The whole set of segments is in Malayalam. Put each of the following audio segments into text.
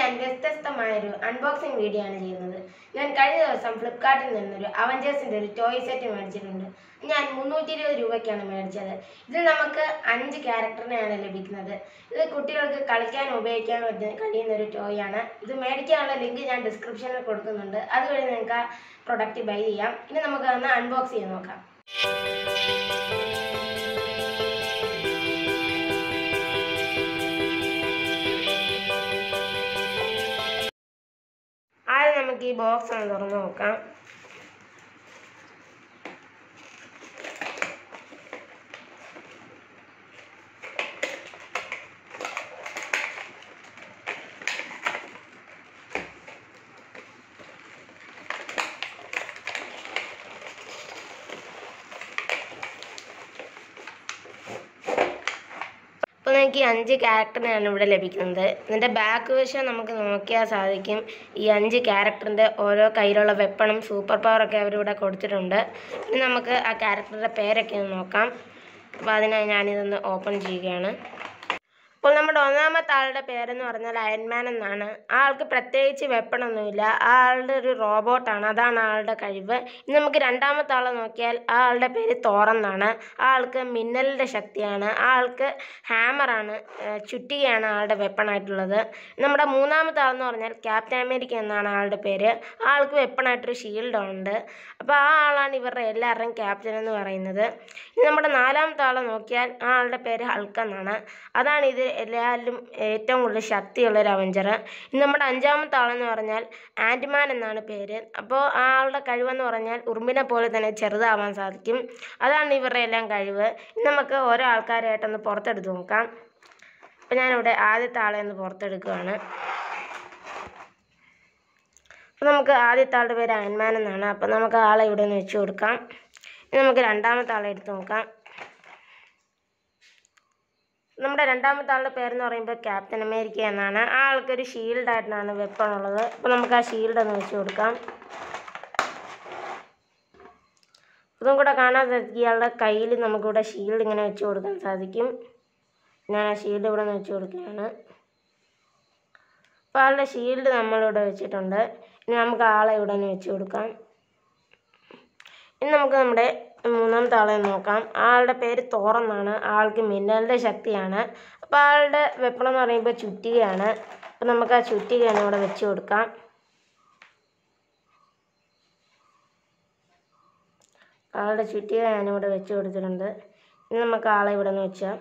ഞാൻ വ്യത്യസ്തമായൊരു അൺബോക്സിംഗ് വീഡിയോ ആണ് ചെയ്യുന്നത് ഞാൻ കഴിഞ്ഞ ദിവസം ഫ്ലിപ്കാർട്ടിൽ നിന്നൊരു അവഞ്ചേഴ്സിൻ്റെ ഒരു ടോയ് സെറ്റ് മേടിച്ചിട്ടുണ്ട് ഞാൻ മുന്നൂറ്റി ഇരുപത് രൂപയ്ക്കാണ് മേടിച്ചത് ഇത് നമുക്ക് അഞ്ച് ക്യാരക്ടറിനെയാണ് ലഭിക്കുന്നത് ഇത് കുട്ടികൾക്ക് കളിക്കാൻ ഉപയോഗിക്കാൻ പറ്റുന്ന കഴിയുന്ന ഒരു ടോയ് ആണ് ഇത് മേടിക്കാനുള്ള ലിങ്ക് ഞാൻ ഡിസ്ക്രിപ്ഷനിൽ കൊടുക്കുന്നുണ്ട് അതുവഴി നിങ്ങൾക്ക് ആ പ്രൊഡക്റ്റ് ബൈ ചെയ്യാം ഇനി നമുക്ക് അതൊന്ന് അൺബോക്സ് ചെയ്ത് നോക്കാം ആദ്യം നമുക്ക് ഈ ബോക്സ് ഒന്ന് തുറന്ന് നോക്കാം അപ്പോൾ നമുക്ക് ഈ അഞ്ച് ക്യാരക്ടറിനാണ് ഇവിടെ ലഭിക്കുന്നത് ഇതിൻ്റെ ബാക്ക് വശം നമുക്ക് നോക്കിയാൽ സാധിക്കും ഈ അഞ്ച് ക്യാരക്ടറിൻ്റെ ഓരോ കയ്യിലുള്ള വെപ്പണും സൂപ്പർ പവറൊക്കെ അവരിവിടെ കൊടുത്തിട്ടുണ്ട് ഇനി നമുക്ക് ആ ക്യാരക്ടറുടെ പേരൊക്കെ ഒന്ന് നോക്കാം അപ്പോൾ അതിനായി ഞാനിതൊന്ന് ഓപ്പൺ ചെയ്യുകയാണ് അപ്പോൾ നമ്മുടെ ഒന്നാമത്തെ ആളുടെ പേരെന്ന് പറഞ്ഞാൽ അയൺമാൻ എന്നാണ് ആ ആൾക്ക് പ്രത്യേകിച്ച് വെപ്പണൊന്നുമില്ല ആ ആളുടെ ഒരു റോബോട്ടാണ് അതാണ് ആ ആളുടെ കഴിവ് ഇനി നമുക്ക് രണ്ടാമത്തെ ആളെ നോക്കിയാൽ ആ ആളുടെ പേര് തോറന്നാണ് ആ ആൾക്ക് മിന്നലിൻ്റെ ശക്തിയാണ് ആ ആൾക്ക് ഹാമറാണ് ചുറ്റികയാണ് ആളുടെ വെപ്പണായിട്ടുള്ളത് നമ്മുടെ മൂന്നാമത്തെ ആളെന്ന് പറഞ്ഞാൽ ക്യാപ്റ്റൻ അമേരിക്ക എന്നാണ് ആളുടെ പേര് ആ ആൾക്ക് വെപ്പണായിട്ടൊരു ഷീൽഡ് ഉണ്ട് അപ്പോൾ ആ ആളാണ് ഇവരുടെ എല്ലാവരുടെയും ക്യാപ്റ്റൻ എന്ന് പറയുന്നത് ഇനി നമ്മുടെ നാലാമത്തെ ആളെ നോക്കിയാൽ ആ ആളുടെ പേര് ഹൾക്ക് എന്നാണ് അതാണ് ഇത് എല്ലാവരിലും ഏറ്റവും കൂടുതൽ ശക്തിയുള്ള ഒരു അവഞ്ചർ ഇനി നമ്മുടെ അഞ്ചാമത്തെ ആളെന്ന് പറഞ്ഞാൽ ആൻറ്റ്മാൻ എന്നാണ് പേര് അപ്പോൾ ആ ആളുടെ കഴിവെന്ന് പറഞ്ഞാൽ ഉറുമ്പിനെ പോലെ തന്നെ ചെറുതാവാൻ സാധിക്കും അതാണ് ഇവരുടെ എല്ലാം കഴിവ് ഇനി നമുക്ക് ഓരോ ആൾക്കാരായിട്ടൊന്ന് പുറത്തെടുത്ത് നോക്കാം അപ്പോൾ ഞാനിവിടെ ആദ്യത്തെ ആളെ ഒന്ന് പുറത്തെടുക്കുകയാണ് അപ്പോൾ നമുക്ക് ആദ്യത്തെ ആളുടെ പേര് അയൻമാൻ എന്നാണ് അപ്പോൾ നമുക്ക് ആളെ ഇവിടെ നിന്ന് വെച്ച് കൊടുക്കാം ഇനി നമുക്ക് രണ്ടാമത്തെ ആളെ എടുത്ത് നോക്കാം നമ്മുടെ രണ്ടാമത്തെ ആളുടെ പേരെന്ന് പറയുമ്പോൾ ക്യാപ്റ്റൻ അമേരിക്ക എന്നാണ് ആ ആൾക്കൊരു ഷീൽഡായിട്ടാണ് വെപ്പൺ ഉള്ളത് അപ്പോൾ നമുക്ക് ആ ഷീൽഡ് ഒന്ന് വെച്ച് കൊടുക്കാം ഇതും കൂടെ കാണാൻ സാധിക്കും ഇയാളുടെ കയ്യിൽ നമുക്കിവിടെ ഷീൽഡ് ഇങ്ങനെ വെച്ച് കൊടുക്കാൻ സാധിക്കും ഞാൻ ആ ഷീൽഡ് ഇവിടെ നിന്ന് വെച്ച് കൊടുക്കുകയാണ് അപ്പോൾ ആളുടെ ഷീൽഡ് നമ്മളിവിടെ വെച്ചിട്ടുണ്ട് ഇനി നമുക്ക് ആളെ ഇവിടെ നിന്ന് വെച്ച് കൊടുക്കാം ഇനി നമുക്ക് നമ്മുടെ മൂന്നാമത്തെ ആളെ നോക്കാം ആളുടെ പേര് തോറന്നാണ് ആൾക്ക് മിന്നലിൻ്റെ ശക്തിയാണ് അപ്പോൾ ആളുടെ വെപ്പണം എന്ന് പറയുമ്പോൾ ചുറ്റികയാണ് അപ്പോൾ നമുക്ക് ആ ചുറ്റികയാണ് ഇവിടെ വെച്ച് കൊടുക്കാം ആളുടെ ചുറ്റിക ഞാനിവിടെ വെച്ച് കൊടുത്തിട്ടുണ്ട് ഇനി നമുക്ക് ആളെ ഇവിടെ നിന്ന് വെച്ചാൽ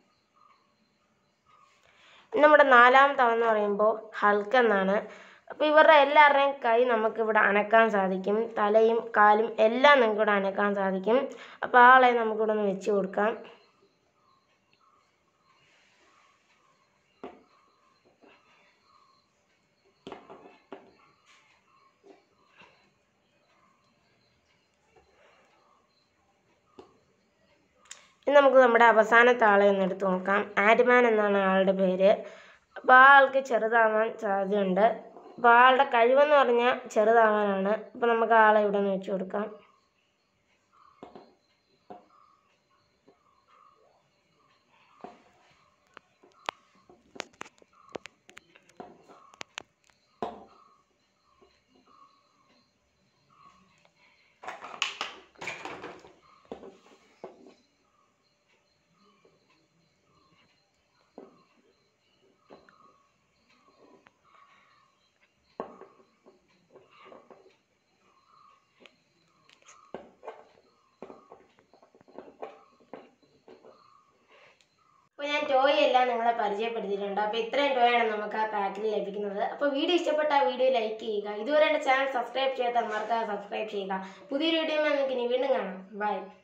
ഇനി നമ്മുടെ നാലാമത്തെ ആളെന്ന് പറയുമ്പോൾ ഹൾക്ക് എന്നാണ് അപ്പോൾ ഇവരുടെ എല്ലാവരുടെയും കൈ നമുക്കിവിടെ അനക്കാൻ സാധിക്കും തലയും കാലും എല്ലാം നമുക്കിവിടെ അനക്കാൻ സാധിക്കും അപ്പോൾ ആളെ നമുക്കിവിടെ ഒന്ന് വെച്ച് കൊടുക്കാം ഇനി നമുക്ക് നമ്മുടെ അവസാനത്തെ ആളെ ഒന്ന് എടുത്ത് നോക്കാം ആൻറ്റ്മാൻ എന്നാണ് ആളുടെ പേര് അപ്പോൾ ആ ആൾക്ക് ചെറുതാവാൻ സാധ്യതയുണ്ട് അപ്പോൾ ആളുടെ കഴിവെന്ന് പറഞ്ഞാൽ ചെറുതാവാനാണ് അപ്പോൾ നമുക്ക് ആളെ ഇവിടെ നിന്ന് വെച്ച് കൊടുക്കാം അപ്പോൾ ഞാൻ ടോയ് എല്ലാം നിങ്ങളെ പരിചയപ്പെടുത്തിയിട്ടുണ്ട് അപ്പോൾ ഇത്രയും ടോയാണ് നമുക്ക് ആ പാക്കിൽ ലഭിക്കുന്നത് അപ്പോൾ വീഡിയോ ഇഷ്ടപ്പെട്ട ആ വീഡിയോ ലൈക്ക് ചെയ്യുക ഇതുവരെ എൻ്റെ ചാനൽ സബ്സ്ക്രൈബ് ചെയ്യാത്ത മറക്കാതെ സബ്സ്ക്രൈബ് ചെയ്യുക പുതിയൊരു വീഡിയോ നിങ്ങൾക്ക് ഇനി വീണ്ടും കാണാം ബൈ